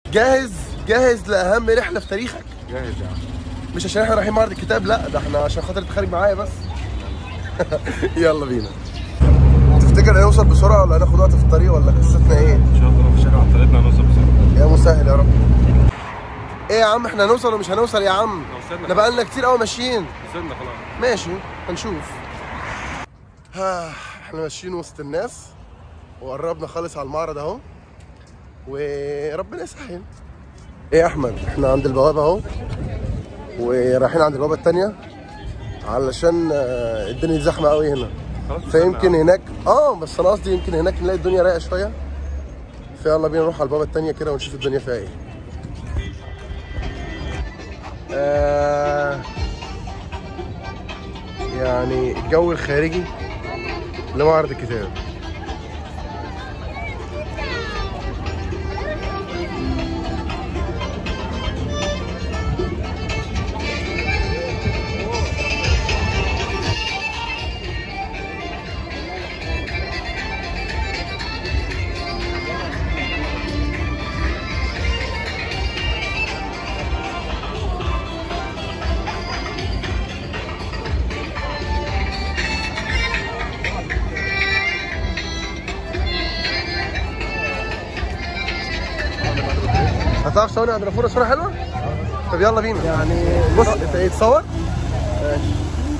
جاهز جاهز لاهم رحله في تاريخك جاهز يا عم مش عشان احنا رايحين معرض الكتاب لا ده احنا عشان خاطر تخرج معايا بس يلا بينا تفتكر هنوصل بسرعه ولا هناخد وقت في الطريق ولا قصتنا ايه ان شاء الله في شارع طريقنا هنوصل بسرعه يا مسهل يا رب ايه يا عم احنا هنوصل ولا مش هنوصل يا عم وصلنا احنا بقالنا كتير قوي ماشيين وصلنا خلاص ماشي هنشوف ها احنا ماشيين وسط الناس وقربنا خالص على المعرض اهو وربنا يسهل ايه يا احمد احنا عند البوابه اهو ورايحين عند البوابه التانية علشان آه، الدنيا زحمه قوي هنا خلاص وصلنا فيمكن يا عم. هناك اه بس انا قصدي يمكن هناك نلاقي الدنيا رايقه شويه فيلا بينا نروح على البوابه التانية كده ونشوف الدنيا فيها ايه آه يعني الجو الخارجي لمعرض الكتاب هتعرف تصور عند رافوره صوره حلوه؟ طب يلا بينا يعني بص انت ايه تصور؟ ماشي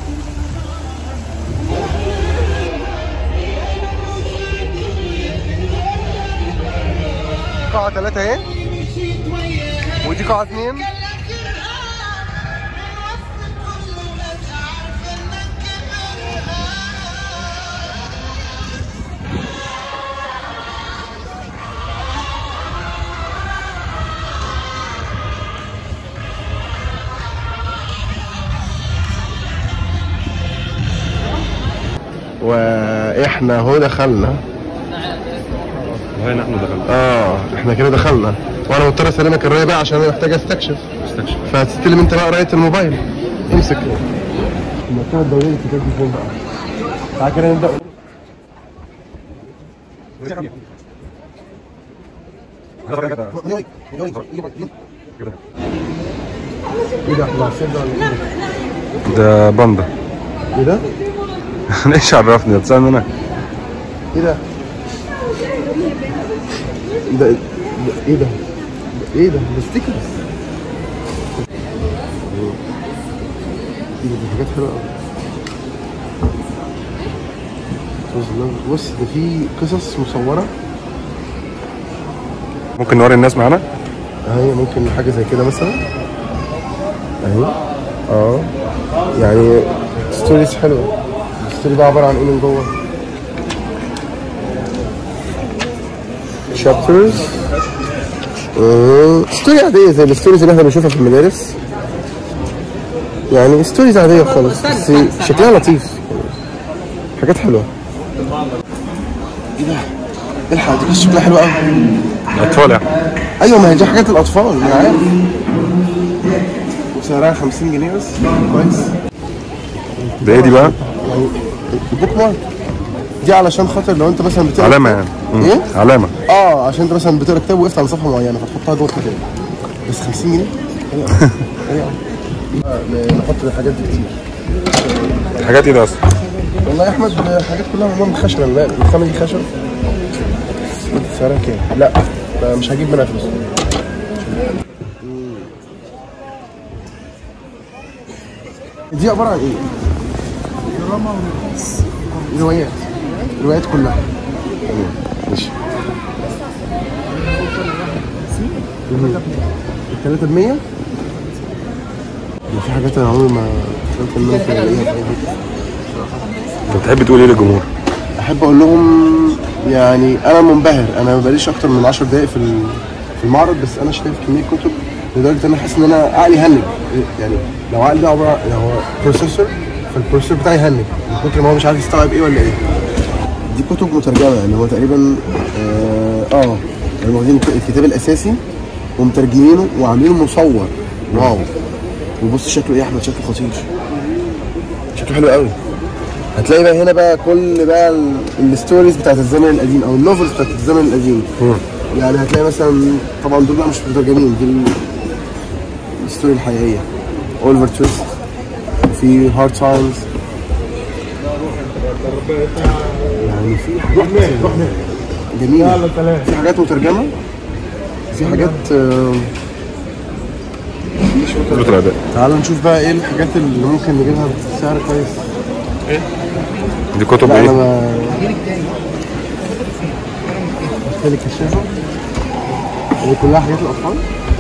قاعة ثلاثة اهي ودي قاعة اثنين واحنا هو دخلنا والله نحن دخلنا اه احنا كده دخلنا وانا مضطر اسلمك القرايه بقى عشان انا محتاج استكشف استكشف فهتستلم انت بقى قرايه الموبايل امسك المكتبه الدوليه للكتاب دي فين بقى؟ تعالى كده نبدا ايه ده احنا عارفين ده ولا ايه؟ ده باندا ايه ده؟ انا ايش عرفني تسالني انا ايه ده؟ ده ده- ايه ده؟ ده ايه ده؟ ده ستيكرز ايه ده دي حاجات حلوه قوي بص ده في قصص مصوره ممكن نوري الناس معانا اهي ممكن حاجه زي كده مثلا اهي اه يعني ستوريز حلوه الستوري ده عباره عن ايه من جوه شابترز ستوري عاديه زي الستوريز اللي احنا بنشوفها في المدارس يعني ستوريز عاديه خالص بس شكلها لطيف حاجات حلوه ايه ده؟ الحق دي شكلها حلو قوي اطفال يعني ايوه ما هي دي حاجات الاطفال انا عارف وسعرها 50 جنيه بس كويس ده ايه دي بقى؟ يعني البوك مارك دي علشان خاطر لو انت مثلا بتقرا علامة كتاب- يعني مم. ايه؟ علامة اه عشان انت مثلا بتقرا كتاب وقفت على صفحه معينه فتحطها جوه الكتاب بس 50 جنيه؟ ايه يا عم؟ ايه يا عم؟ آه، نحط الحاجات دي كتير الحاجات ايه ده اصلا؟ والله يا احمد الحاجات كلها معموله من خشب انا لا الخامه دي خشب انت سعرها كام؟ لا ده مش هجيب منها فلوس دي عباره عن ايه؟ روايات روايات كلها ماشي الثلاثة ب 100 في حاجات انا عمري ما تخيلت ان انا ممكن الاقيها في اي حته انت بتحب تقول ايه للجمهور؟ احب اقول لهم يعني انا منبهر انا ما بقاليش اكتر من 10 دقائق في ال- في المعرض بس انا شايف كميه كتب لدرجه ان انا حاسس ان انا عقلي هنج يعني لو عقلي ده عباره يعني هو بروسيسور فالبروسيسور بتاعي هنج من كتر ما هو مش عارف يستوعب ايه ولا ايه دي كتب مترجمه يعني هو تقريبا اه, آه يعني واخدين الك- الكتاب الاساسي ومترجمينه وعاملينه مصور واو وبص شكله ايه يا احمد شكله خطير شكله حلو قوي هتلاقي بقى هنا بقى كل بقى ال- الستوريز بتاعت الزمن القديم او النوفلز بتاعت الزمن القديم يعني هتلاقي مثلا طبعا دول بقى مش مترجمين دي ال- الستوري الحقيقيه اوليفر تويست في هارد تايمز يعني في حاجات جميله في حاجات مترجمه في حاجات آه، مش كله مترجمه الاداء تعال نشوف بقى ايه الحاجات اللي ممكن نجيبها بسعر كويس دي كتب لا انا ايه؟ ما بالتالي كشافه دي كلها حاجات الاطفال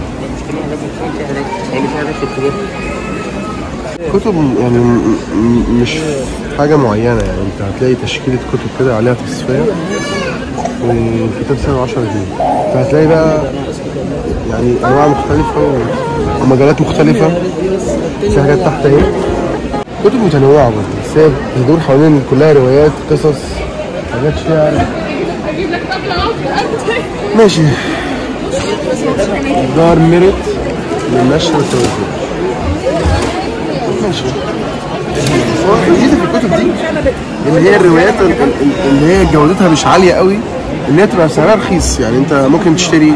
كتب يعني م- م- مش حاجة معينة يعني انت هتلاقي تشكيلة كتب كده عليها تصفية والكتاب سعره 10 جنيه فهتلاقي بقى يعني انواع مختلفة و- ومجالات مختلفة في حاجات تحت اهي كتب متنوعة برضه بس هي بتدور حوالين كلها روايات قصص حاجات شعر ماشي دار ميرت للنشر والتوزيع ماشي هو الميزه في الكتب دي اللي هي الروايات ال- ال- اللي هي جودتها مش عاليه قوي ان هي تبقى سعرها رخيص يعني انت ممكن تشتري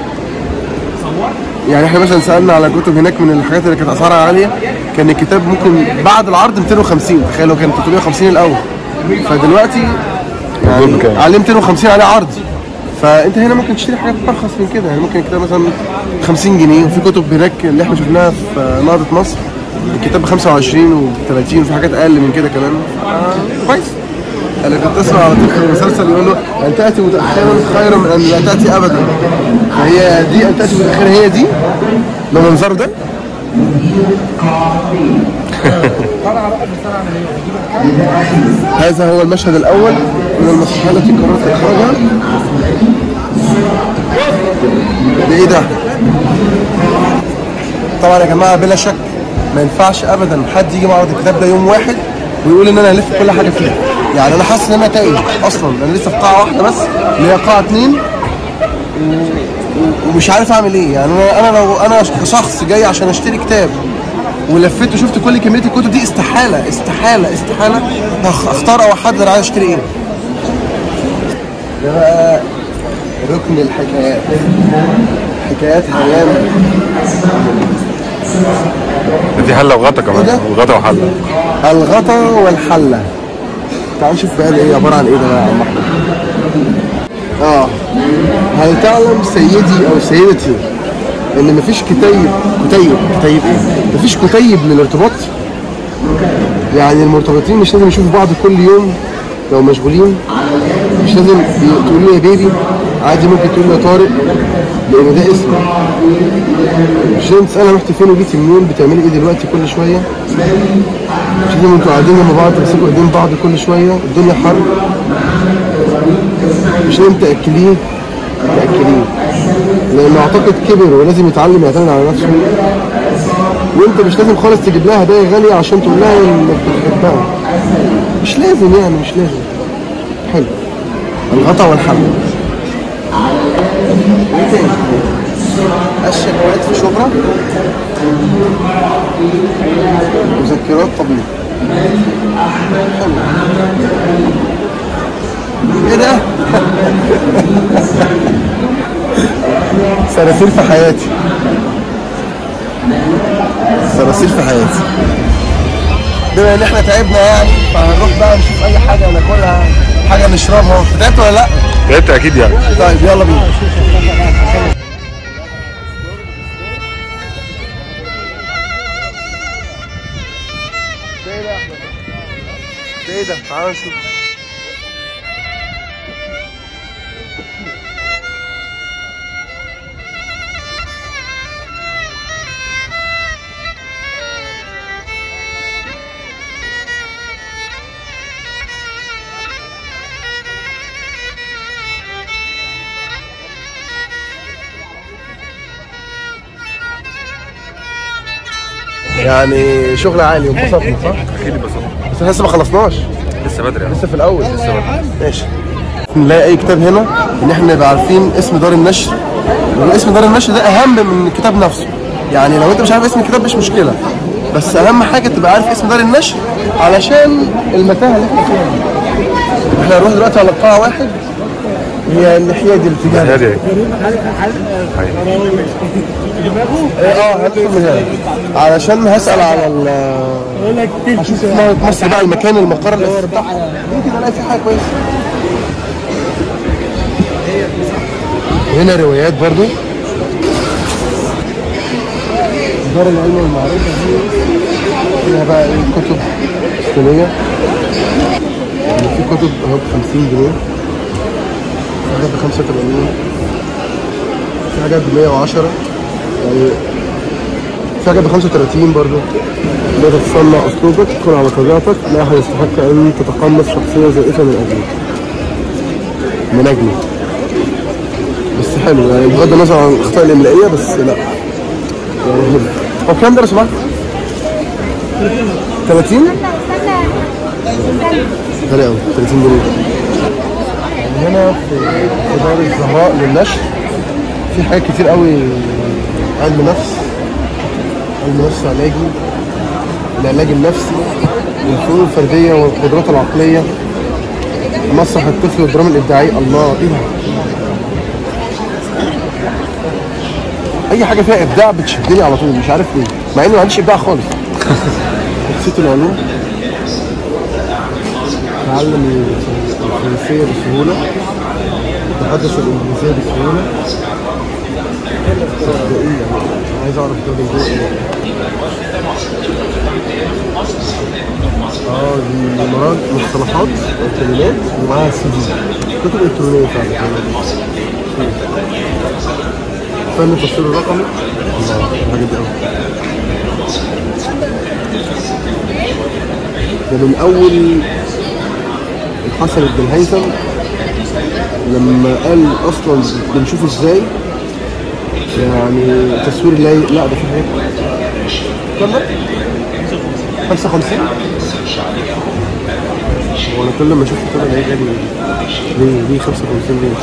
يعني احنا مثلا سالنا على كتب هناك من الحاجات اللي كانت اسعارها عاليه كان الكتاب ممكن بعد العرض 250 تخيل هو كان 350 الاول فدلوقتي دول يعني بكام؟ عليه 250 عليه عرض فانت هنا ممكن تشتري حاجات ارخص من كده يعني ممكن الكتاب مثلا 50 جنيه وفي كتب هناك اللي احنا شفناها في نهضه مصر الكتاب ب 25 و 30 وفي حاجات اقل من كده كمان آه كويس انا كنت اسمع على طول في المسلسل يقول له ان تاتي متاخرا خير من ان لا تاتي ابدا فهي دي ان تاتي متاخرا هي دي بمنظر ده هذا هو المشهد الاول من المسرحيه التي قررت اخراجها ده ايه ده؟ طبعا يا جماعه بلا شك ما ينفعش ابدا حد يجي معرض الكتاب ده يوم واحد ويقول ان انا هلف كل حاجه فيه يعني انا حاسس ان انا تايه اصلا انا لسه في قاعه واحده بس اللي هي قاعه اتنين و- ومش عارف اعمل ايه يعني انا انا لو انا كشخص جاي عشان اشتري كتاب ولفيت وشفت كل كميه الكتب دي استحاله استحاله استحاله هخ- اختار او احدد انا عايز اشتري ايه ده بقى ركن الحكايات حكايات هيام ده في حله وغطا إيه ده؟ كمان وغطا وحله الغطا والحلة تعال نشوف بقى ده ايه عبارة عن ايه ده بقى يا عم احمد اه هل تعلم سيدي او سيدتي ان مفيش كتيب كتيب كتيب ايه مفيش كتيب للارتباط يعني المرتبطين مش لازم يشوفوا بعض كل يوم لو مشغولين مش لازم ي- تقول له يا بيبي عادي ممكن تقول له يا طارق لان ده اسم مش لازم تسالها رحت فين وجيتي منين بتعملي ايه دلوقتي كل شويه مش لازم انتوا قاعدين جنب بعض تمسكوا ايدين بعض كل شويه الدنيا حر مش لازم تاكليه تاكليه لانه اعتقد كبر ولازم يتعلم يعتمد على نفسه وانت مش لازم خالص تجيب لها هدايا غاليه عشان تقول لها انك بتحبها مش لازم يعني مش لازم حلو الغطا والحل ايه تاني؟ الشهوات في شبرا مذكرات طبيب حلو ايه ده؟ صراصير في حياتي صراصير في حياتي بما ان احنا تعبنا يعني فهنروح بقى نشوف اي حاجه ناكلها حاجه نشربها تعبت ولا لا؟ تعبت اكيد يعني طيب يلا بينا ده ايه ده يا احمد؟ ده ايه ده؟ تعال نشوف يعني شغل عالي وانبسطنا صح؟ اكيد ببساطه بس احنا لسه ما خلصناش لسه بدري يعني لسه في الاول لسه ماشي نلاقي اي كتاب هنا ان احنا نبقى عارفين اسم دار النشر واسم دار النشر ده اهم من الكتاب نفسه يعني لو انت مش عارف اسم الكتاب مش مشكله بس اهم حاجه تبقى عارف اسم دار النشر علشان المتاهه اللي احنا فيها دي. احنا هنروح دلوقتي على قاعه واحد هي الناحيه دي الاتجاه ده. هادي اه هدخل من هنا علشان هسال على ال هشوف اسمها مصر بقى المكان المقر الاساسي بتاعها يمكن الاقي فيه حاجه كويسه هنا روايات برضو دار العلم والمعرفة هنا بقى ايه كتب اسلامية يعني في كتب اهو ب 50 جنيه في حاجات ب 85 في حاجات ب 110 يعني في حاجات ب 35 برضه لا تتصنع اسلوبك كن على طبيعتك لا احد يستحق ان تتقمص شخصيه زائفه من اجلك من اجلي بس حلو يعني بغض النظر عن الاخطاء الاملائيه بس لا يعني حلو هو كام درس معاك؟ 30 غالي قوي 30 جنيه هنا في في دار الزهراء للنشر في حاجات كتير قوي علم نفس علم نفس علاجي العلاج النفسي والفنون الفرديه والقدرات العقليه مسرح الطفل والدراما الابداعيه الله ايه ده؟ اي حاجه فيها ابداع بتشدني على طول مش عارف ليه مع اني ما عنديش ابداع خالص نسيت العلوم تعلم الفرنسيه بسهوله تحدث الانجليزيه بسهوله صدقيني يعني عايز اعرف ده بالظبط اه دي مراد مصطلحات وكلمات ومعاها سي دي كتب الكترونيه فعلا فن التصوير الرقمي الله الحاجات دي قوي ده من اول الحسن بن هيثم لما قال اصلا بنشوف ازاي يعني تصوير الليل لا ده في حاجات كم ده؟ 55 هو انا كل ما اشوف كتاب الاقي غالي ليه ليه 55 ليه؟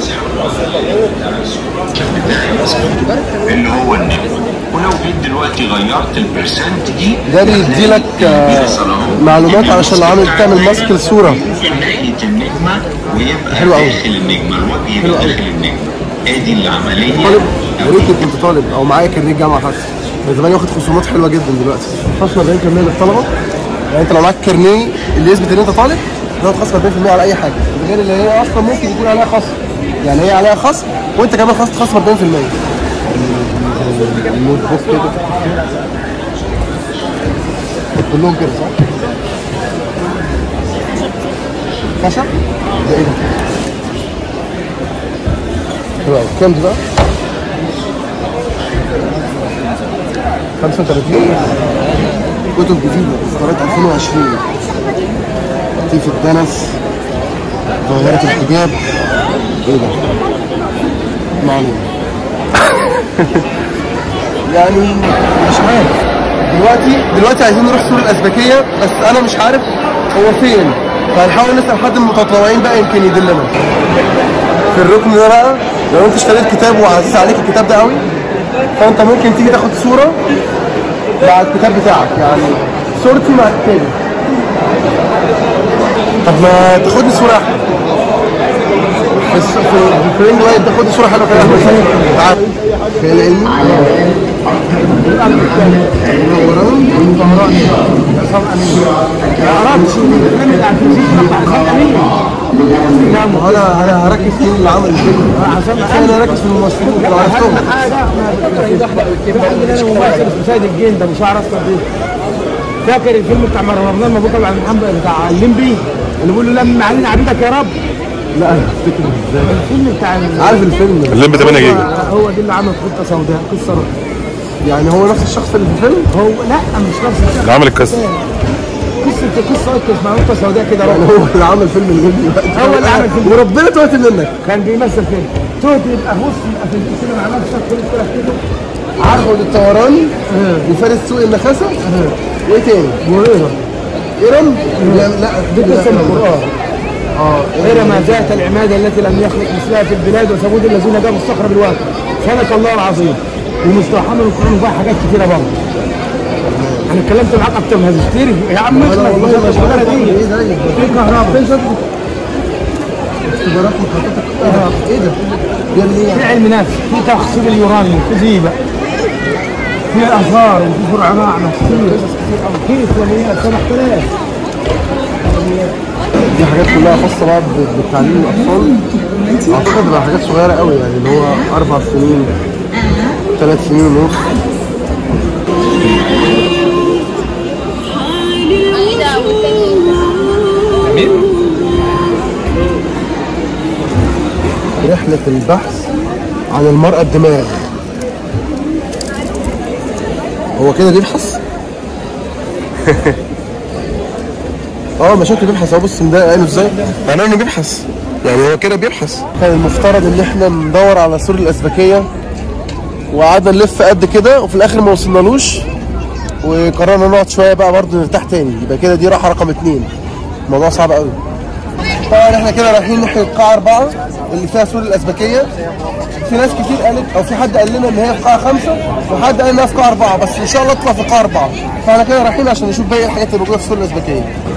اللي هو النجم ولو جيت دلوقتي غيرت البرسنت دي ده بيدي لك آه، معلومات علشان لو عامل تعمل ماسك الصوره ممكن ناحية النجمة ويبقى حلو أوي. داخل النجمة الوجه حلو يبقى أوي. داخل النجمة ادي العملية طالب يا ريت كنت طالب او معايا كارنيه جامعه حتى من زمان واخد خصومات حلوه جدا دلوقتي خصم 40% للطلبه يعني انت لو معاك كارنيه اللي يثبت ان انت طالب تاخد خصم 40% على اي حاجه ده غير اللي هي اصلا ممكن يكون عليها خصم يعني هي عليها خصم وانت كمان خصم خصم 40% النوت بوك كده كلهم كده صح؟ خشب ده ايه ده؟ حلو أوي. كام دي بقى؟ 35 كتب جديدة إصدارات 2020 لطيف الدنس ظاهرة الحجاب إيه ده؟ ما علينا يعني مش عارف دلوقتي دلوقتي عايزين نروح سور الأزبكية بس أنا مش عارف هو فين فهنحاول نسأل حد من المتطوعين بقى يمكن يدلنا في الركن ده بقى لو انت اشتريت كتاب وعزيز عليك الكتاب ده قوي فانت ممكن تيجي تاخد صوره مع الكتاب بتاعك يعني صورتي مع كتابي طب ما تاخدني صوره يا احمد بس في في الفريم وايد ده خد صوره حلوه كده يا احمد تعال خيال علمي ورانا انا انا هركز في اللي عمل الفيلم عشان انا هركز في الممثلين اللي عرفتهم انا ممثل اسمه سيد الجين ده بشعر اصفر دي فاكر الفيلم بتاع رمضان مبروك ابو عبد محمد بتاع الليمبي اللي بيقول له لم علينا عبيدك يا رب لا انا افتكر ازاي الفيلم بتاع ال- عارف الفيلم ده الليمب 8 جيجا هو دي اللي عمل خطه سوداء قصه يعني هو نفس الشخص اللي في الفيلم هو لا مش نفس الشخص اللي عمل القصه قصه قصه اسمها قصه سوداء كده يعني رب. هو اللي عمل فيلم الليمبي دلوقتي هو اللي عمل فيلم. وربنا توت منك كان بيمثل فيلم تقعد يبقى بص يبقى في السينما عملت شويه كل كده كده عارفه الطوراني وفارس سوق النخاسه وايه تاني؟ وهيرة إرم؟ لا لا دي قصه من القران اه إرم ذات العمادة التي لم يخلق مثلها في البلاد وثمود الذين جابوا الصخر بالواد صدق الله العظيم ومستوحى من القرآن وفيها حاجات كتيرة برضه أنا اتكلمت معاك أكتر من هتشتري يا عم انا اسمع والله ما الشغلانة شغال دي ايه زيك في كهرباء فين شطة اختبارات محطات ايه ده؟ بيعمل ايه في يعني؟ علم نفس في تخصيب اليورانيوم في زيبه في اثار وفي فرع معنى كتير في اسلاميات 7000 دي حاجات كلها خاصه بقى ب- بالتعليم الاطفال اعتقد بقى حاجات صغيره قوي يعني اللي هو اربع سنين ثلاث سنين ونص رحلة البحث عن المرأة الدماغ هو كده بيبحث؟ اه ما شكله بيبحث اهو بص مضايق عينه ازاي معناه انه بيبحث يعني هو كده بيبحث كان المفترض ان احنا ندور على سور الازبكيه وقعدنا نلف قد كده وفي الاخر ما وصلنالوش وقررنا نقعد شويه بقى برضه نرتاح تاني يبقى كده دي راحه رقم اتنين الموضوع صعب قوي طبعا احنا كده رايحين ناحيه قاعه اربعه اللي فيها سور الازبكيه في ناس كتير قالت او في حد قال لنا ان هي في قاعه خمسه وحد قال انها في قاعه اربعه بس ان شاء الله تطلع في قاعه اربعه فاحنا كده رايحين عشان نشوف باقي الحاجات اللي موجوده في سور الازبكيه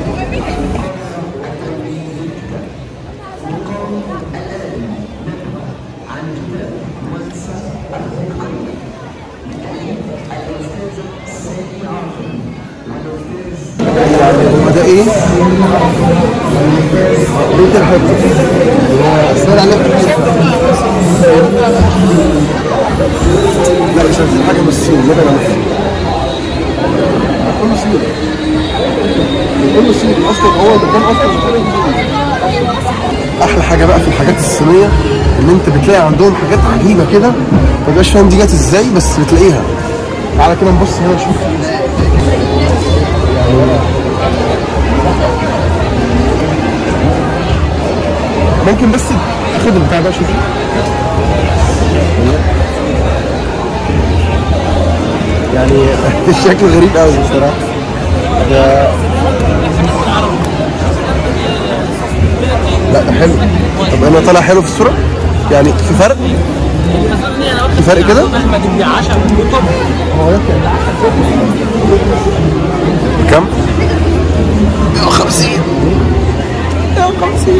وده ايه؟ بيت الحب اسال عليك لا مش عايزين حاجه من الصين ما انا مصري كله صين كله صين اصلا هو المكان اصلا احلى حاجه بقى في الحاجات الصينيه ان انت بتلاقي عندهم حاجات عجيبه كده ما تبقاش فاهم دي جت ازاي بس بتلاقيها تعالى كده نبص هنا نشوف ممكن بس تاخد البتاع ده شوف يعني الشكل غريب قوي بصراحه ده لا ده حلو طب انا طالع حلو في الصوره يعني في فرق في فرق كده هو ده كام؟ كام 150 150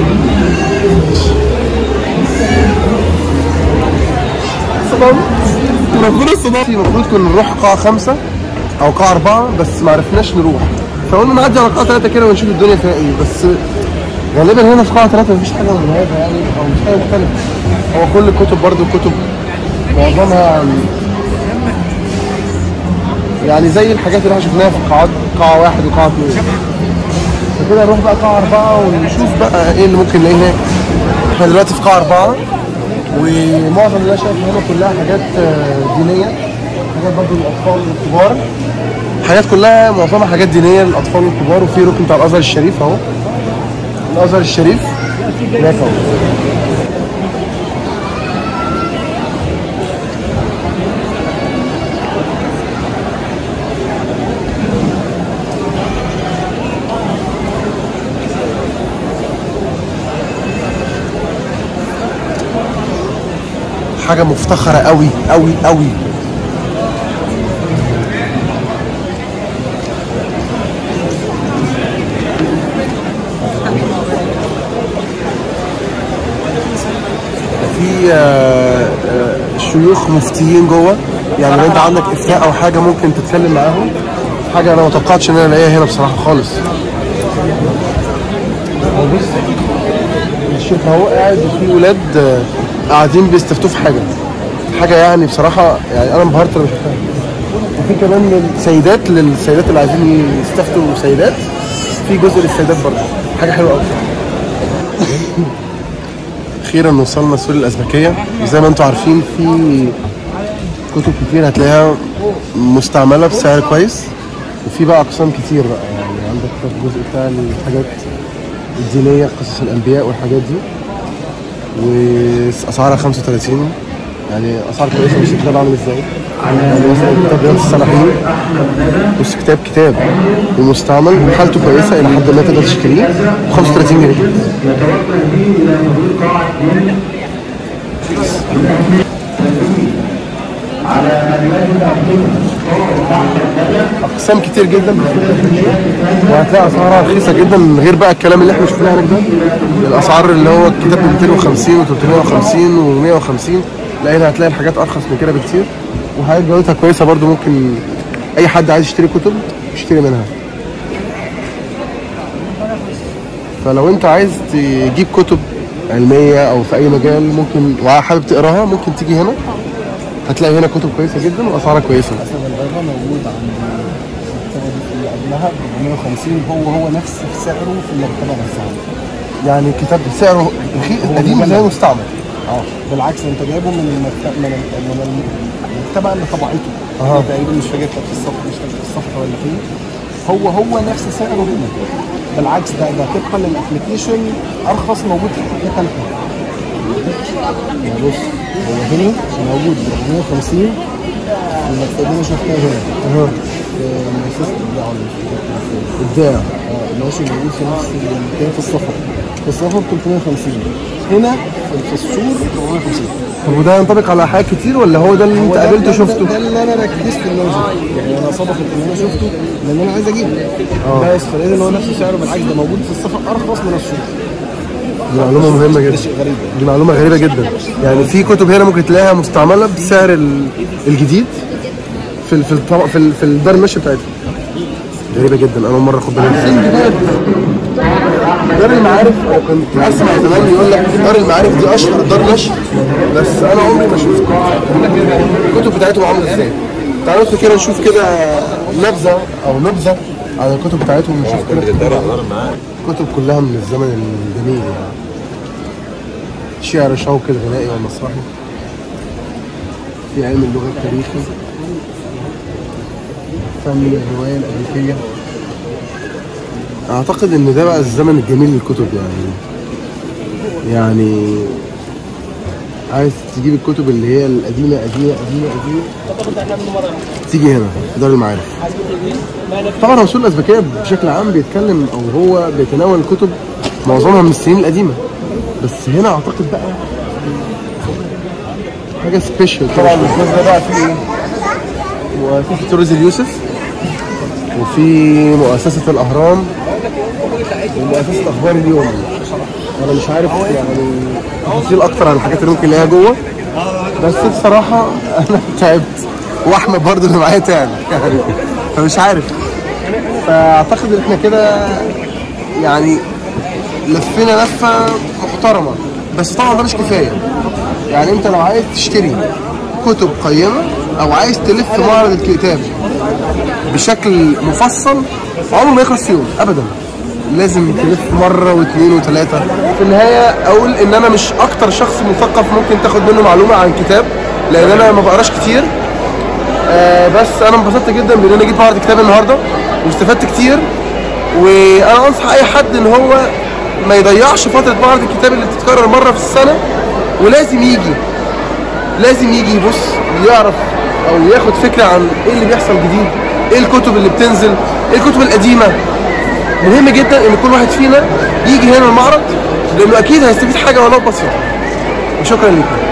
صدام ربنا صدام المفروض كنا نروح قاعة خمسة أو قاعة أربعة بس ما عرفناش نروح فقلنا نعدي على قاعة ثلاثة كده ونشوف الدنيا فيها إيه بس غالبا هنا في قاعة ثلاثة مفيش حاجة مميزة يعني أو مش حاجة مختلفة هو كل الكتب برضو الكتب معظمها يعني زي الحاجات اللي احنا شفناها في قاعات قاعة واحد وقاعة اثنين فكده نروح بقى قاعة أربعة ونشوف بقى إيه اللي ممكن نلاقيه هناك احنا دلوقتي في قاعة أربعة ومعظم اللي انا شايفه هنا كلها حاجات آه، دينيه حاجات برضه للاطفال والكبار حاجات كلها معظمها حاجات دينيه للاطفال والكبار وفي ركن بتاع الازهر الشريف اهو الازهر الشريف هناك اهو حاجه مفتخره قوي قوي قوي في آه، آه، شيوخ مفتيين جوه يعني لو انت عندك افتاء او حاجه ممكن تتكلم معاهم حاجه انا ما توقعتش ان انا الاقيها هنا بصراحه خالص هو بص الشيخ اهو قاعد وفي ولاد آه، قاعدين بيستفتوه في حاجه حاجه يعني بصراحه يعني انا انبهرت لما شفتها وفي كمان سيدات للسيدات اللي عايزين يستفتوا سيدات في جزء للسيدات برضه حاجه حلوه قوي اخيرا وصلنا سور الازبكيه وزي ما انتم عارفين في كتب كتير هتلاقيها مستعمله بسعر كويس وفي بقى اقسام كتير بقى يعني عندك الجزء بتاع الحاجات الدينيه قصص الانبياء والحاجات دي واسعارها 35 يعني اسعار كويسه بس الكتاب عامل ازاي يعني مثلا كتاب رياض الصالحين بص كتاب كتاب ومستعمل وحالته كويسه الى حد ما تقدر تشتريه ب 35 جنيه على أن يجب اقسام كتير جدا في الكتب الفنيه وهتلاقي اسعارها رخيصه جدا غير بقى الكلام اللي احنا شفناه هناك ده الاسعار اللي هو الكتاب ب 250 و350 و150 لا هنا هتلاقي الحاجات ارخص من كده بكتير وحاجات جودتها كويسه برضو ممكن اي حد عايز يشتري كتب يشتري منها فلو انت عايز تجيب كتب علميه او في اي مجال ممكن وحابب تقراها ممكن تيجي هنا هتلاقي هنا كتب كويسه جدا واسعارها كويسه حسب البيضة موجود عند المكتبة دي اللي قبلها ب 450 هو هو نفس سعره في المكتبة نفسها يعني كتاب سعره رخيص هو قديم مجلد. زي مستعمل اه بالعكس انت جايبه من المكتبة من ال- من المكتبة اللي طبعته أها. تقريبا مش فاكر كانت في الصفحة مش فاكر في الصفحة ولا فين هو هو نفس سعره هنا بالعكس ده ده طبقا للابلكيشن ارخص موجود في حاجة ثالثة يعني بص هو هنا موجود ب 450 المكتبة دي انا شفتها هنا في المؤسسة الإبداع ولا مش فاكر فين. ابداع اه ماشي موجود في نفس المكان في السفر في السفر ب 350 هنا في- في السور 450 طب وده ينطبق على حاجات كتير ولا هو ده اللي انت هو ده- قابلته ده- شفته؟ ده اللي انا ركزت ان انا شفته يعني انا صدفت ان انا شفته لان انا عايز اجيبه بس فلقيت ان هو نفس سعره بالعكس ده موجود في السفر ارخص من السوق دي معلومه مهمه ده جدا شيء غريب يعني. دي معلومه غريبه جدا يعني في كتب هنا ممكن تلاقيها مستعمله بسعر ال- الجديد في ال- في الطبق في ال- في الدار النشر بتاعتها غريبه جدا انا اول مره اخد بالي منها. دار المعارف انا كنت اسمع زمان يقول لك دار المعارف دي اشهر دار نشر بس انا عمري ما شفت الكتب بتاعتهم عامله ازاي تعالوا ندخل كده نشوف كده نبذه او نبذه عن الكتب بتاعتهم نشوف كده كتب كلها من الزمن الجميل يعني شعر شوقي الغنائي والمسرحي في علم اللغة التاريخي فن الرواية الأمريكية أعتقد إن ده بقى الزمن الجميل للكتب يعني يعني عايز تجيب الكتب اللي هي القديمة قديمة قديمة قديمة تيجي هنا في دار المعارف طبعا رسول الأزبكية بشكل عام بيتكلم أو هو بيتناول الكتب معظمها من السنين القديمة بس هنا أعتقد بقى حاجة سبيشال طبعا الجزء ده بقى فيه إيه؟ وفي فيتروز اليوسف وفي مؤسسة الأهرام ومؤسسة أخبار اليوم أنا مش عارف يعني تفاصيل أكتر عن الحاجات اللي ممكن نلاقيها جوه بس بصراحة أنا تعبت وأحمد برضه اللي معايا تعب يعني فمش عارف فأعتقد إن إحنا كده يعني لفينا لفة محترمة بس طبعا ده مش كفاية يعني انت لو عايز تشتري كتب قيمة او عايز تلف معرض الكتاب بشكل مفصل عمره ما يخلص في يوم ابدا لازم تلف مرة واثنين وثلاثة في النهاية اقول ان انا مش اكتر شخص مثقف ممكن تاخد منه معلومة عن كتاب لان انا ما بقراش كتير آه بس انا انبسطت جدا بان انا جيت معرض الكتاب النهارده واستفدت كتير وانا انصح اي حد ان هو ما يضيعش فتره معرض الكتاب اللي بتتكرر مره في السنه ولازم يجي لازم يجي يبص يعرف او ياخد فكره عن ايه اللي بيحصل جديد ايه الكتب اللي بتنزل ايه الكتب القديمه مهم جدا ان كل واحد فينا يجي هنا المعرض لانه اكيد هيستفيد حاجه ولو بسيطه وشكرا لكم